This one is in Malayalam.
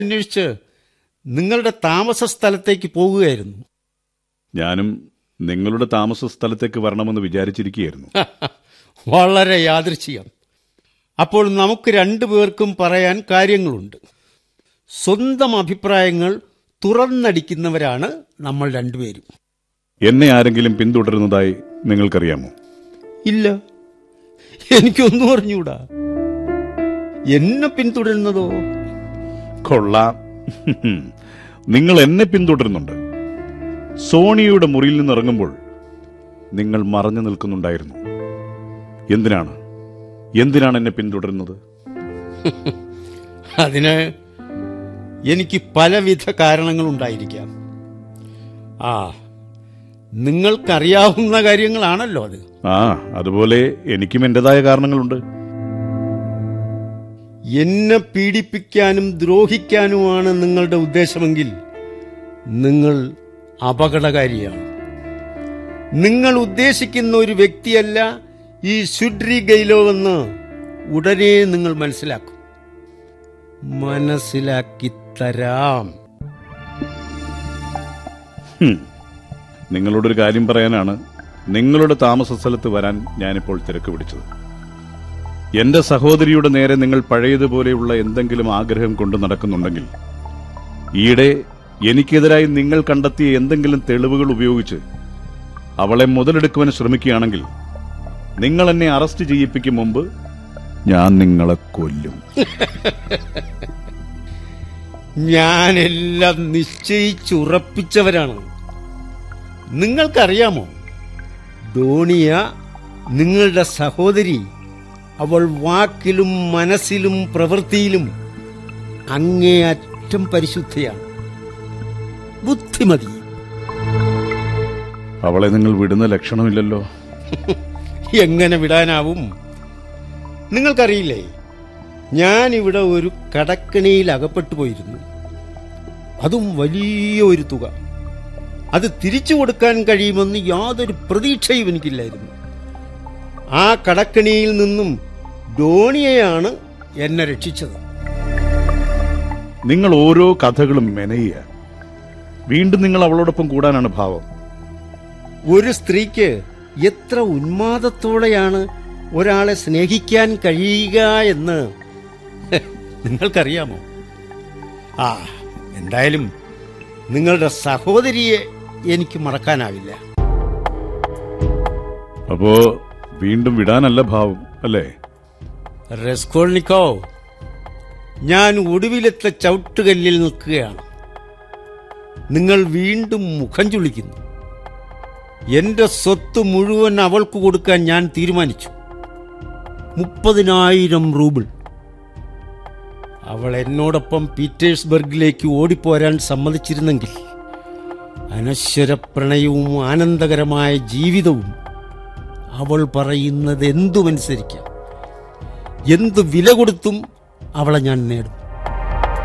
അന്വേഷിച്ച് നിങ്ങളുടെ താമസ സ്ഥലത്തേക്ക് പോകുകയായിരുന്നു ഞാനും നിങ്ങളുടെ താമസ സ്ഥലത്തേക്ക് വരണമെന്ന് വിചാരിച്ചിരിക്കുകയായിരുന്നു വളരെ യാദൃച്ഛികം അപ്പോൾ നമുക്ക് രണ്ടുപേർക്കും പറയാൻ കാര്യങ്ങളുണ്ട് സ്വന്തം അഭിപ്രായങ്ങൾ തുറന്നടിക്കുന്നവരാണ് നമ്മൾ രണ്ടുപേരും എന്നെ ആരെങ്കിലും പിന്തുടരുന്നതായി നിങ്ങൾക്കറിയാമോ ഇല്ല എനിക്കൊന്നും അറിഞ്ഞൂടാ എന്നെ പിന്തുടരുന്നതോ കൊള്ളാം നിങ്ങൾ എന്നെ പിന്തുടരുന്നുണ്ട് സോണിയയുടെ മുറിയിൽ നിന്ന് ഇറങ്ങുമ്പോൾ നിങ്ങൾ മറഞ്ഞു നിൽക്കുന്നുണ്ടായിരുന്നു എന്തിനാണ് എന്തിനാണ് എന്നെ പിന്തുടരുന്നത് അതിന് എനിക്ക് പലവിധ കാരണങ്ങളുണ്ടായിരിക്കാം ആ നിങ്ങൾക്കറിയാവുന്ന കാര്യങ്ങളാണല്ലോ അത് ആ അതുപോലെ എനിക്കും എന്റേതായ കാരണങ്ങളുണ്ട് എന്നെ പീഡിപ്പിക്കാനും ദ്രോഹിക്കാനുമാണ് നിങ്ങളുടെ ഉദ്ദേശമെങ്കിൽ നിങ്ങൾ അപകടകാരിയാണ് നിങ്ങൾ ഉദ്ദേശിക്കുന്ന ഒരു വ്യക്തിയല്ല ഈ സുഡ്രി ഗൈലോവെന്ന് ഉടനെ നിങ്ങൾ മനസ്സിലാക്കും മനസ്സിലാക്കിത്തരാം ഹും. നിങ്ങളോടൊരു കാര്യം പറയാനാണ് നിങ്ങളുടെ താമസ സ്ഥലത്ത് വരാൻ ഞാനിപ്പോൾ തിരക്ക് പിടിച്ചത് എന്റെ സഹോദരിയുടെ നേരെ നിങ്ങൾ പഴയതുപോലെയുള്ള എന്തെങ്കിലും ആഗ്രഹം കൊണ്ട് നടക്കുന്നുണ്ടെങ്കിൽ ഈയിടെ എനിക്കെതിരായി നിങ്ങൾ കണ്ടെത്തിയ എന്തെങ്കിലും തെളിവുകൾ ഉപയോഗിച്ച് അവളെ മുതലെടുക്കുവാൻ ശ്രമിക്കുകയാണെങ്കിൽ നിങ്ങൾ എന്നെ അറസ്റ്റ് ചെയ്യിപ്പിക്കും മുമ്പ് ഞാൻ നിങ്ങളെ കൊല്ലും ഞാനെല്ലാം നിശ്ചയിച്ചുറപ്പിച്ചവരാണ് നിങ്ങൾക്കറിയാമോ ധോണിയ നിങ്ങളുടെ സഹോദരി അവൾ വാക്കിലും മനസ്സിലും പ്രവൃത്തിയിലും അങ്ങേയറ്റം പരിശുദ്ധയാണ് ബുദ്ധിമതി അവളെ നിങ്ങൾ വിടുന്ന ലക്ഷണമില്ലല്ലോ എങ്ങനെ വിടാനാവും നിങ്ങൾക്കറിയില്ലേ ഞാൻ ഇവിടെ ഒരു കടക്കണിയിൽ അകപ്പെട്ടു പോയിരുന്നു അതും വലിയ ഒരു തുക അത് തിരിച്ചു കൊടുക്കാൻ കഴിയുമെന്ന് യാതൊരു പ്രതീക്ഷയും എനിക്കില്ലായിരുന്നു ആ കടക്കണിയിൽ നിന്നും ധോണിയെയാണ് എന്നെ രക്ഷിച്ചത് നിങ്ങൾ ഓരോ കഥകളും മെനയുക വീണ്ടും നിങ്ങൾ അവളോടൊപ്പം കൂടാനാണ് ഭാവം ഒരു സ്ത്രീക്ക് എത്ര ഉന്മാദത്തോടെയാണ് ഒരാളെ സ്നേഹിക്കാൻ കഴിയുക എന്ന് നിങ്ങൾക്കറിയാമോ ആ എന്തായാലും നിങ്ങളുടെ സഹോദരിയെ എനിക്ക് മറക്കാനാവില്ല അപ്പോ വീണ്ടും വിടാനല്ല ഭാവം അല്ലേ റെസ്കോൾനിക്കോ ഞാൻ ഒടുവിലത്തെ ചവിട്ടുകല്ലിൽ നിൽക്കുകയാണ് നിങ്ങൾ വീണ്ടും മുഖം ചുളിക്കുന്നു എന്റെ സ്വത്ത് മുഴുവൻ അവൾക്ക് കൊടുക്കാൻ ഞാൻ തീരുമാനിച്ചു മുപ്പതിനായിരം റൂബിൾ അവൾ എന്നോടൊപ്പം പീറ്റേഴ്സ്ബർഗിലേക്ക് ഓടിപ്പോരാൻ സമ്മതിച്ചിരുന്നെങ്കിൽ അനശ്വര പ്രണയവും ആനന്ദകരമായ ജീവിതവും അവൾ പറയുന്നത് എന്തുമനുസരിക്കാം എന്ത് വില കൊടുത്തും അവളെ ഞാൻ നേടും